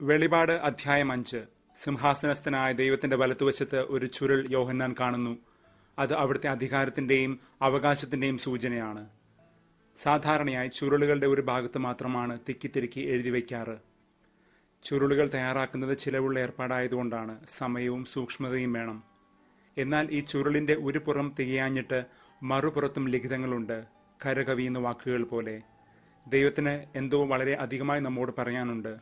വെളിപാട് അധ്യായം അഞ്ച് സിംഹാസനസ്ഥനായ ദൈവത്തിന്റെ വലത്തുവശത്ത് ഒരു ചുരുൾ യോഹന്നാൻ കാണുന്നു അത് അവിടുത്തെ അധികാരത്തിന്റെയും അവകാശത്തിന്റെയും സൂചനയാണ് സാധാരണയായി ചുരുളുകളുടെ ഒരു ഭാഗത്ത് മാത്രമാണ് തിക്കിത്തിരുക്കി എഴുതി വയ്ക്കാറ് ചുരുളുകൾ തയ്യാറാക്കുന്നത് ചിലവുള്ള ഏർപ്പാടായതുകൊണ്ടാണ് സമയവും സൂക്ഷ്മതയും വേണം എന്നാൽ ഈ ചുരുളിന്റെ ഒരു പുറം തികയാഞ്ഞിട്ട് മറുപുറത്തും ലിഖിതങ്ങളുണ്ട് കരകവിയുന്ന വാക്കുകൾ പോലെ ദൈവത്തിന് എന്തോ വളരെ അധികമായി നമ്മോട് പറയാനുണ്ട്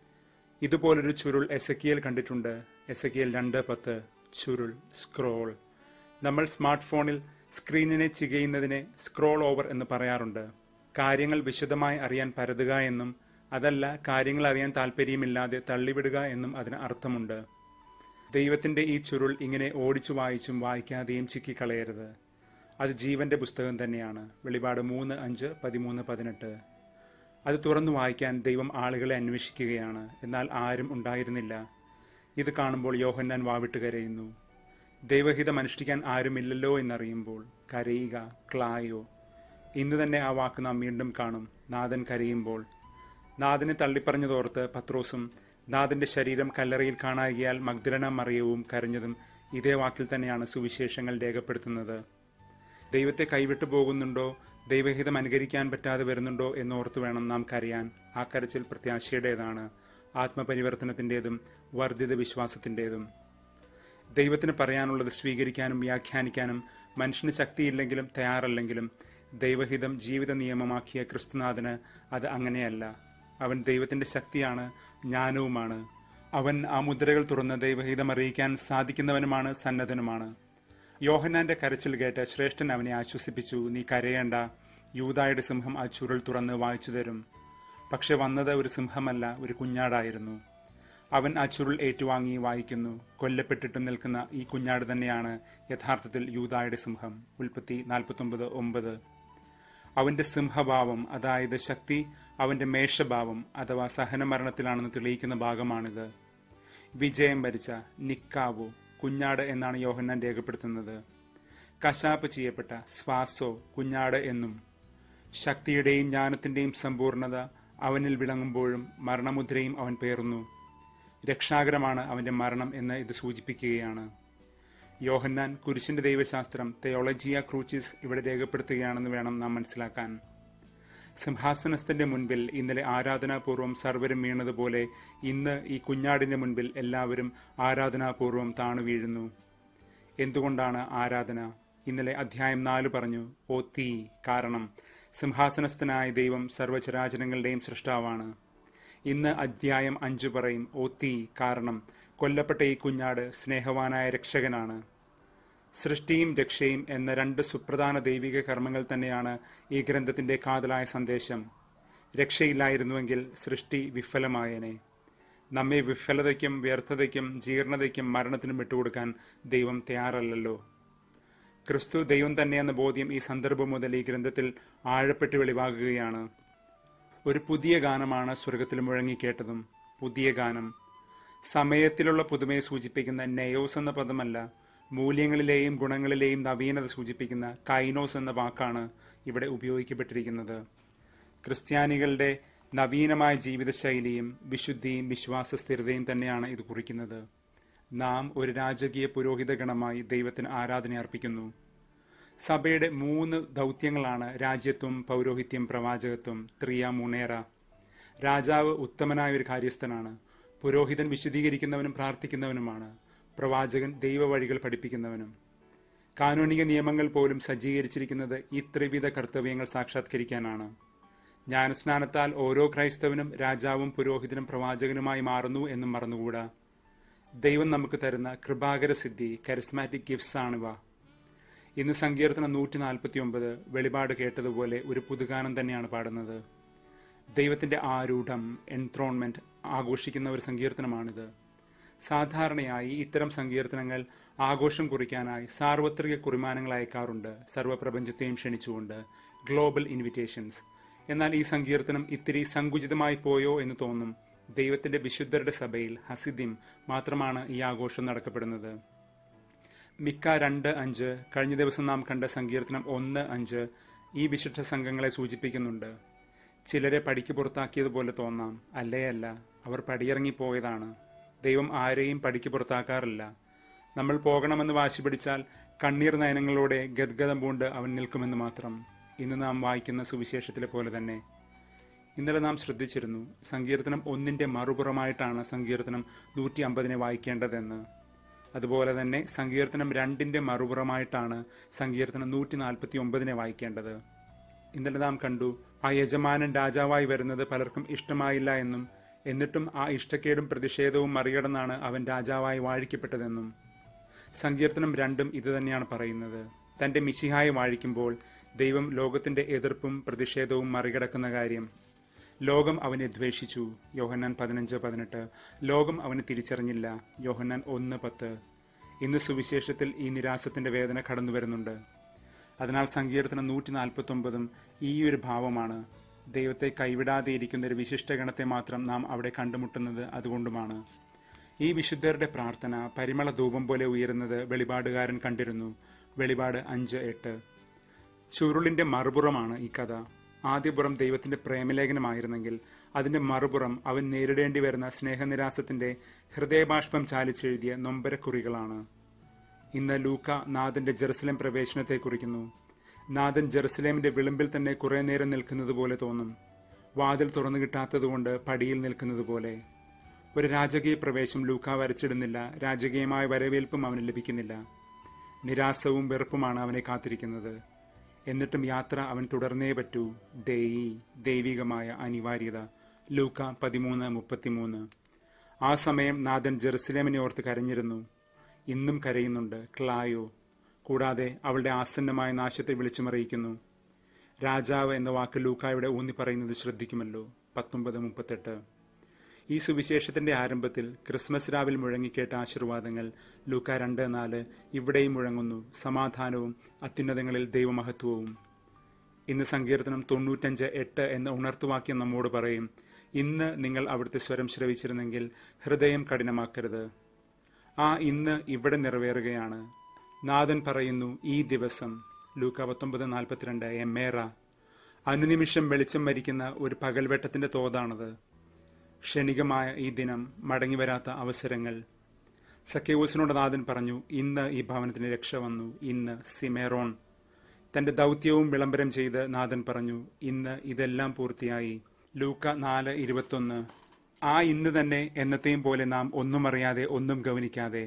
ഇതുപോലൊരു ചുരുൾ എസക്കിയൽ കണ്ടിട്ടുണ്ട് എസക്കിയൽ രണ്ട് പത്ത് ചുരുൾ സ്ക്രോൾ നമ്മൾ സ്മാർട്ട് ഫോണിൽ സ്ക്രീനിനെ ചികയുന്നതിനെ സ്ക്രോൾ ഓവർ എന്ന് പറയാറുണ്ട് കാര്യങ്ങൾ വിശദമായി അറിയാൻ പരതുക എന്നും അതല്ല കാര്യങ്ങൾ അറിയാൻ താല്പര്യമില്ലാതെ തള്ളിവിടുക എന്നും അതിന് അർത്ഥമുണ്ട് ദൈവത്തിന്റെ ഈ ചുരുൾ ഇങ്ങനെ ഓടിച്ചു വായിച്ചും വായിക്കാതെയും ചിക്കിക്കളയരുത് അത് ജീവന്റെ പുസ്തകം തന്നെയാണ് വെളിപാട് മൂന്ന് അഞ്ച് പതിമൂന്ന് പതിനെട്ട് അത് തുറന്നു വായിക്കാൻ ദൈവം ആളുകളെ അന്വേഷിക്കുകയാണ് എന്നാൽ ആരും ഉണ്ടായിരുന്നില്ല ഇത് കാണുമ്പോൾ യോഹന്നാൻ വാവിട്ട് കരയുന്നു ദൈവഹിതം അനുഷ്ഠിക്കാൻ ആരുമില്ലല്ലോ എന്നറിയുമ്പോൾ കരയുക ക്ലായോ ഇന്ന് തന്നെ ആ വാക്ക് നാം വീണ്ടും കാണും നാഥൻ കരയുമ്പോൾ നാഥനെ തള്ളിപ്പറഞ്ഞതോർത്ത് പത്രോസും നാഥന്റെ ശരീരം കല്ലറയിൽ കാണാകിയാൽ മഗ്ദലന മറിയവും കരഞ്ഞതും ഇതേ വാക്കിൽ തന്നെയാണ് സുവിശേഷങ്ങൾ രേഖപ്പെടുത്തുന്നത് ദൈവത്തെ കൈവിട്ടു പോകുന്നുണ്ടോ ദൈവഹിതം അനുകരിക്കാൻ പറ്റാതെ വരുന്നുണ്ടോ എന്നോർത്ത് വേണം നാം കരയാൻ ആ കരച്ചിൽ പ്രത്യാശയുടേതാണ് ആത്മപരിവർത്തനത്തിൻ്റെതും വർദ്ധിത വിശ്വാസത്തിൻ്റെതും ദൈവത്തിന് പറയാനുള്ളത് സ്വീകരിക്കാനും വ്യാഖ്യാനിക്കാനും മനുഷ്യന് ശക്തിയില്ലെങ്കിലും തയ്യാറല്ലെങ്കിലും ദൈവഹിതം ജീവിത നിയമമാക്കിയ ക്രിസ്തുനാഥന് അത് അങ്ങനെയല്ല അവൻ ദൈവത്തിന്റെ ശക്തിയാണ് ജ്ഞാനവുമാണ് അവൻ ആ മുദ്രകൾ തുറന്ന് ദൈവഹിതം അറിയിക്കാൻ സാധിക്കുന്നവനുമാണ് സന്നദ്ധനുമാണ് യോഹന്നാന്റെ കരച്ചിൽ കേട്ട് ശ്രേഷ്ഠൻ അവനെ ആശ്വസിപ്പിച്ചു നീ കരയേണ്ട യൂതായുടെ സിംഹം ആ ചുരുൾ തുറന്ന് വായിച്ചു തരും പക്ഷെ വന്നത് ഒരു സിംഹമല്ല ഒരു കുഞ്ഞാടായിരുന്നു അവൻ ആ ചുരുൾ ഏറ്റുവാങ്ങി വായിക്കുന്നു കൊല്ലപ്പെട്ടിട്ടും നിൽക്കുന്ന ഈ കുഞ്ഞാട് തന്നെയാണ് യഥാർത്ഥത്തിൽ യൂതായുടെ സിംഹം ഉൽപ്പത്തി നാൽപ്പത്തൊമ്പത് ഒമ്പത് അവന്റെ സിംഹഭാവം അതായത് ശക്തി അവന്റെ മേഷഭാവം അഥവാ സഹനമരണത്തിലാണെന്ന് തെളിയിക്കുന്ന ഭാഗമാണിത് വിജയം വരിച്ച നിക്കാവു കുഞ്ഞാട് എന്നാണ് യോഹന്നാൻ രേഖപ്പെടുത്തുന്നത് കശാപ്പ് ചെയ്യപ്പെട്ട സ്വാസോ കുഞ്ഞാട് എന്നും ശക്തിയുടെയും ജ്ഞാനത്തിന്റെയും സമ്പൂർണത അവനിൽ വിളങ്ങുമ്പോഴും മരണമുദ്രയും അവൻ പേറുന്നു രക്ഷാകരമാണ് അവന്റെ മരണം എന്ന് ഇത് സൂചിപ്പിക്കുകയാണ് യോഹന്നാൻ കുരിശിന്റെ ദൈവശാസ്ത്രം തെയോളജിയ ക്രൂച്ചിസ് ഇവിടെ രേഖപ്പെടുത്തുകയാണെന്ന് വേണം നാം മനസ്സിലാക്കാൻ സിംഹാസനസ്ഥന്റെ മുൻപിൽ ഇന്നലെ ആരാധനാപൂർവം സർവരും വീണതുപോലെ ഇന്ന് ഈ കുഞ്ഞാടിന്റെ മുൻപിൽ എല്ലാവരും ആരാധനാപൂർവം താണു വീഴുന്നു എന്തുകൊണ്ടാണ് ആരാധന ഇന്നലെ അധ്യായം നാല് പറഞ്ഞു ഓ തീ കാരണം സിംഹാസനസ്ഥനായ ദൈവം സർവചരാചരങ്ങളുടെയും സൃഷ്ടാവാണ് ഇന്ന് അധ്യായം അഞ്ചു പറയും ഓ തീ കാരണം കൊല്ലപ്പെട്ട ഈ കുഞ്ഞാട് സ്നേഹവാനായ രക്ഷകനാണ് സൃഷ്ടിയും രക്ഷയും എന്ന രണ്ട് സുപ്രധാന ദൈവിക കർമ്മങ്ങൾ തന്നെയാണ് ഈ ഗ്രന്ഥത്തിന്റെ കാതലായ സന്ദേശം രക്ഷയില്ലായിരുന്നുവെങ്കിൽ സൃഷ്ടി വിഫലമായേനെ നമ്മെ വിഫലതയ്ക്കും വ്യർത്ഥതയ്ക്കും ജീർണതയ്ക്കും മരണത്തിനും വിട്ടുകൊടുക്കാൻ ദൈവം തയ്യാറല്ലല്ലോ ക്രിസ്തു ദൈവം തന്നെയെന്ന ബോധ്യം ഈ സന്ദർഭം മുതൽ ഈ ഗ്രന്ഥത്തിൽ ആഴപ്പെട്ട് വെളിവാകുകയാണ് ഒരു പുതിയ ഗാനമാണ് സ്വർഗത്തിൽ മുഴങ്ങിക്കേട്ടതും പുതിയ ഗാനം സമയത്തിലുള്ള പുതുമയെ സൂചിപ്പിക്കുന്ന നെയോസ് എന്ന പദമല്ല മൂല്യങ്ങളിലെയും ഗുണങ്ങളിലെയും നവീനത സൂചിപ്പിക്കുന്ന കൈനോസ് എന്ന വാക്കാണ് ഇവിടെ ഉപയോഗിക്കപ്പെട്ടിരിക്കുന്നത് ക്രിസ്ത്യാനികളുടെ നവീനമായ ജീവിതശൈലിയും വിശുദ്ധിയും വിശ്വാസ സ്ഥിരതയും തന്നെയാണ് ഇത് കുറിക്കുന്നത് നാം ഒരു രാജകീയ പുരോഹിത ഗണമായി ദൈവത്തിന് ആരാധന അർപ്പിക്കുന്നു സഭയുടെ മൂന്ന് ദൗത്യങ്ങളാണ് രാജ്യത്വം പൗരോഹിത്യം പ്രവാചകത്വം ത്രിയ മുണേറ രാജാവ് ഉത്തമനായ ഒരു കാര്യസ്ഥനാണ് പുരോഹിതൻ വിശദീകരിക്കുന്നവനും പ്രാർത്ഥിക്കുന്നവനുമാണ് പ്രവാചകൻ ദൈവവഴികൾ പഠിപ്പിക്കുന്നവനും കാനൂനിക നിയമങ്ങൾ പോലും സജ്ജീകരിച്ചിരിക്കുന്നത് ഈ ത്രിവിധ കർത്തവ്യങ്ങൾ സാക്ഷാത്കരിക്കാനാണ് ജ്ഞാനസ്നാനത്താൽ ഓരോ ക്രൈസ്തവനും രാജാവും പുരോഹിതനും പ്രവാചകനുമായി മാറുന്നു എന്നും മറന്നുകൂടാ ദൈവം നമുക്ക് തരുന്ന കൃപാകര സിദ്ധി കരിസ്മാറ്റിക് ഗിഫ്റ്റ്സ് ആണിവ ഇന്ന് സങ്കീർത്തനം നൂറ്റി നാൽപ്പത്തി ഒമ്പത് വെളിപാട് കേട്ടതുപോലെ ഒരു പുതുഗാനം തന്നെയാണ് പാടുന്നത് ദൈവത്തിന്റെ ആരൂഢം എൻത്രോൺമെന്റ് ആഘോഷിക്കുന്ന ഒരു സങ്കീർത്തനമാണിത് സാധാരണയായി ഇത്തരം സങ്കീർത്തനങ്ങൾ ആഘോഷം കുറിക്കാനായി സാർവത്രിക കുറിമാനങ്ങൾ അയക്കാറുണ്ട് സർവ്വപ്രപഞ്ചത്തെയും ക്ഷണിച്ചുകൊണ്ട് ഗ്ലോബൽ ഇൻവിറ്റേഷൻസ് എന്നാൽ ഈ സങ്കീർത്തനം ഇത്തിരി സങ്കുചിതമായി പോയോ എന്ന് തോന്നും ദൈവത്തിന്റെ വിശുദ്ധരുടെ സഭയിൽ ഹസിദിം മാത്രമാണ് ഈ ആഘോഷം നടക്കപ്പെടുന്നത് മിക്ക രണ്ട് അഞ്ച് കഴിഞ്ഞ ദിവസം നാം കണ്ട സങ്കീർത്തനം ഒന്ന് അഞ്ച് ഈ വിശിഷ്ട സംഘങ്ങളെ സൂചിപ്പിക്കുന്നുണ്ട് ചിലരെ പടിക്ക് പുറത്താക്കിയതുപോലെ തോന്നാം അല്ലേ അല്ല അവർ പടിയിറങ്ങിപ്പോയതാണ് ദൈവം ആരെയും പടിക്ക് പുറത്താക്കാറില്ല നമ്മൾ പോകണമെന്ന് വാശി പിടിച്ചാൽ കണ്ണീർ നയനങ്ങളോടെ ഗദ്ഗതം പൂണ്ട് അവൻ നിൽക്കുമെന്ന് മാത്രം ഇന്ന് നാം വായിക്കുന്ന സുവിശേഷത്തിലെ പോലെ തന്നെ ഇന്നലെ നാം ശ്രദ്ധിച്ചിരുന്നു സങ്കീർത്തനം ഒന്നിന്റെ മറുപുറമായിട്ടാണ് സങ്കീർത്തനം നൂറ്റി അമ്പതിനെ വായിക്കേണ്ടതെന്ന് അതുപോലെ തന്നെ സങ്കീർത്തനം രണ്ടിന്റെ മറുപുറമായിട്ടാണ് സങ്കീർത്തനം നൂറ്റി നാൽപ്പത്തി ഒമ്പതിനെ വായിക്കേണ്ടത് ഇന്നലെ നാം കണ്ടു ആ യജമാനൻ രാജാവായി വരുന്നത് പലർക്കും ഇഷ്ടമായില്ല എന്നും എന്നിട്ടും ആ ഇഷ്ടക്കേടും പ്രതിഷേധവും മറികടന്നാണ് അവൻ രാജാവായി വാഴിക്കപ്പെട്ടതെന്നും സങ്കീർത്തനം രണ്ടും ഇതുതന്നെയാണ് പറയുന്നത് തന്റെ മിശിഹായെ വാഴിക്കുമ്പോൾ ദൈവം ലോകത്തിന്റെ എതിർപ്പും പ്രതിഷേധവും മറികടക്കുന്ന കാര്യം ലോകം അവനെ ദ്വേഷിച്ചു യോഹന്നാൻ പതിനഞ്ച് പതിനെട്ട് ലോകം അവനെ തിരിച്ചറിഞ്ഞില്ല യോഹന്നാൻ ഒന്ന് പത്ത് ഇന്ന് സുവിശേഷത്തിൽ ഈ നിരാശത്തിന്റെ വേദന കടന്നു വരുന്നുണ്ട് അതിനാൽ സങ്കീർത്തനം നൂറ്റി നാൽപ്പത്തി ഒമ്പതും ഈ ഒരു ഭാവമാണ് ദൈവത്തെ കൈവിടാതെ ഇരിക്കുന്ന ഒരു വിശിഷ്ടഗണത്തെ മാത്രം നാം അവിടെ കണ്ടുമുട്ടുന്നത് അതുകൊണ്ടുമാണ് ഈ വിശുദ്ധരുടെ പ്രാർത്ഥന പരിമള ധൂപം പോലെ ഉയരുന്നത് വെളിപാടുകാരൻ കണ്ടിരുന്നു വെളിപാട് അഞ്ച് എട്ട് ചുരുളിന്റെ മറുപുറമാണ് ഈ കഥ ആദ്യപുറം ദൈവത്തിന്റെ പ്രേമലേഖനമായിരുന്നെങ്കിൽ അതിന്റെ മറുപുറം അവൻ നേരിടേണ്ടി വരുന്ന സ്നേഹനിരാസത്തിന്റെ ഹൃദയബാഷ്പം ചാലിച്ചെഴുതിയ നൊമ്പരക്കുറികളാണ് ഇന്ന് ലൂക്ക നാഥന്റെ ജെറുസലേം പ്രവേശനത്തെ കുറിക്കുന്നു നാഥൻ ജെറുസലേമിന്റെ വിളിമ്പിൽ തന്നെ കുറെ നേരം നിൽക്കുന്നത് പോലെ തോന്നും വാതിൽ തുറന്നു കിട്ടാത്തതുകൊണ്ട് പടിയിൽ നിൽക്കുന്നത് പോലെ ഒരു രാജകീയ പ്രവേശം ലൂക്ക വരച്ചിടുന്നില്ല രാജകീയമായ വരവേൽപ്പും അവന് ലഭിക്കുന്നില്ല നിരാസവും വെറുപ്പുമാണ് അവനെ കാത്തിരിക്കുന്നത് എന്നിട്ടും യാത്ര അവൻ തുടർന്നേ പറ്റൂ ദേയി ദൈവികമായ അനിവാര്യത ലൂക്ക പതിമൂന്ന് മുപ്പത്തിമൂന്ന് ആ സമയം നാഥൻ ജെറുസലേമിനെ ഓർത്ത് കരഞ്ഞിരുന്നു ഇന്നും കരയുന്നുണ്ട് ക്ലായോ കൂടാതെ അവളുടെ ആസന്നമായ നാശത്തെ വിളിച്ചുമറിയിക്കുന്നു രാജാവ് എന്ന വാക്ക് ലൂക്കായുടെ ഊന്നി പറയുന്നത് ശ്രദ്ധിക്കുമല്ലോ പത്തൊമ്പത് മുപ്പത്തെട്ട് ഈ സുവിശേഷത്തിന്റെ ആരംഭത്തിൽ ക്രിസ്മസ് രാവിൽ മുഴങ്ങിക്കേട്ട ആശീർവാദങ്ങൾ ലൂക്ക രണ്ട് നാല് ഇവിടെയും മുഴങ്ങുന്നു സമാധാനവും അത്യുന്നതങ്ങളിൽ ദൈവമഹത്വവും ഇന്ന് സങ്കീർത്തനം തൊണ്ണൂറ്റഞ്ച് എട്ട് എന്ന ഉണർത്തുവാക്യം നമ്മോട് പറയും ഇന്ന് നിങ്ങൾ അവിടുത്തെ സ്വരം ശ്രവിച്ചിരുന്നെങ്കിൽ ഹൃദയം കഠിനമാക്കരുത് ആ ഇന്ന് ഇവിടെ നിറവേറുകയാണ് നാഥൻ പറയുന്നു ഈ ദിവസം ലൂക്ക പത്തൊമ്പത് നാൽപ്പത്തിരണ്ട് എമ്മേറ അനുനിമിഷം വെളിച്ചം മരിക്കുന്ന ഒരു പകൽവെട്ടത്തിന്റെ തോതാണത് ക്ഷണികമായ ഈ ദിനം മടങ്ങിവരാത്ത അവസരങ്ങൾ സക്കേവൂസിനോട് നാഥൻ പറഞ്ഞു ഇന്ന് ഈ ഭവനത്തിന് രക്ഷ വന്നു ഇന്ന് സിമേറോൺ തന്റെ ദൗത്യവും വിളംബരം ചെയ്ത് നാഥൻ പറഞ്ഞു ഇന്ന് ഇതെല്ലാം പൂർത്തിയായി ലൂക്ക നാല് ഇരുപത്തൊന്ന് ആ ഇന്ന് തന്നെ എന്നത്തെയും പോലെ നാം ഒന്നും അറിയാതെ ഒന്നും ഗവനിക്കാതെ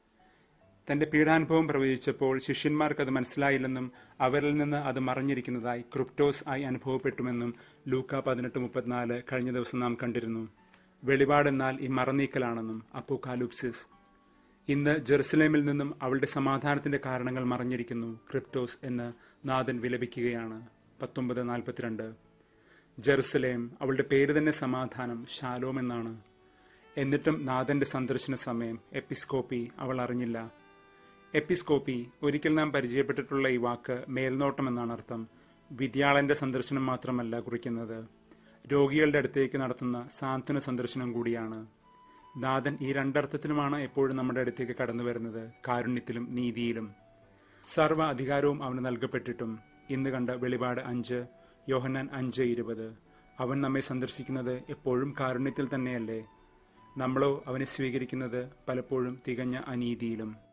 തന്റെ പീഡാനുഭവം പ്രവചിച്ചപ്പോൾ ശിഷ്യന്മാർക്ക് അത് മനസ്സിലായില്ലെന്നും അവരിൽ നിന്ന് അത് മറഞ്ഞിരിക്കുന്നതായി ക്രിപ്റ്റോസ് ആയി അനുഭവപ്പെട്ടുമെന്നും ലൂക്ക പതിനെട്ട് മുപ്പത്തിനാല് കഴിഞ്ഞ ദിവസം നാം കണ്ടിരുന്നു വെളിപാടെന്നാൽ ഈ മറനീക്കലാണെന്നും അപ്പോകാലുപ്സിസ് ഇന്ന് ജെറുസലേമിൽ നിന്നും അവളുടെ സമാധാനത്തിന്റെ കാരണങ്ങൾ മറഞ്ഞിരിക്കുന്നു ക്രിപ്റ്റോസ് എന്ന് നാഥൻ വിലപിക്കുകയാണ് പത്തൊമ്പത് നാൽപ്പത്തിരണ്ട് ജെറുസലേം അവളുടെ പേര് തന്നെ സമാധാനം ശാലോം എന്നാണ് എന്നിട്ടും നാഥന്റെ സന്ദർശന സമയം എപ്പിസ്കോപ്പി അവൾ അറിഞ്ഞില്ല എപ്പിസ്കോപ്പി ഒരിക്കൽ നാം പരിചയപ്പെട്ടിട്ടുള്ള ഈ വാക്ക് മേൽനോട്ടം എന്നാണ് അർത്ഥം വിദ്യാളന്റെ സന്ദർശനം മാത്രമല്ല കുറിക്കുന്നത് രോഗികളുടെ അടുത്തേക്ക് നടത്തുന്ന സാന്ത്വന സന്ദർശനം കൂടിയാണ് നാഥൻ ഈ രണ്ടർത്ഥത്തിലുമാണ് എപ്പോഴും നമ്മുടെ അടുത്തേക്ക് കടന്നു വരുന്നത് കാരുണ്യത്തിലും നീതിയിലും സർവ്വ അധികാരവും അവന് നൽകപ്പെട്ടിട്ടും ഇന്ന് കണ്ട വെളിപാട് അഞ്ച് യോഹന്നാൻ അഞ്ച് ഇരുപത് അവൻ നമ്മെ സന്ദർശിക്കുന്നത് എപ്പോഴും കാരുണ്യത്തിൽ തന്നെയല്ലേ നമ്മളോ അവനെ സ്വീകരിക്കുന്നത് പലപ്പോഴും തികഞ്ഞ അനീതിയിലും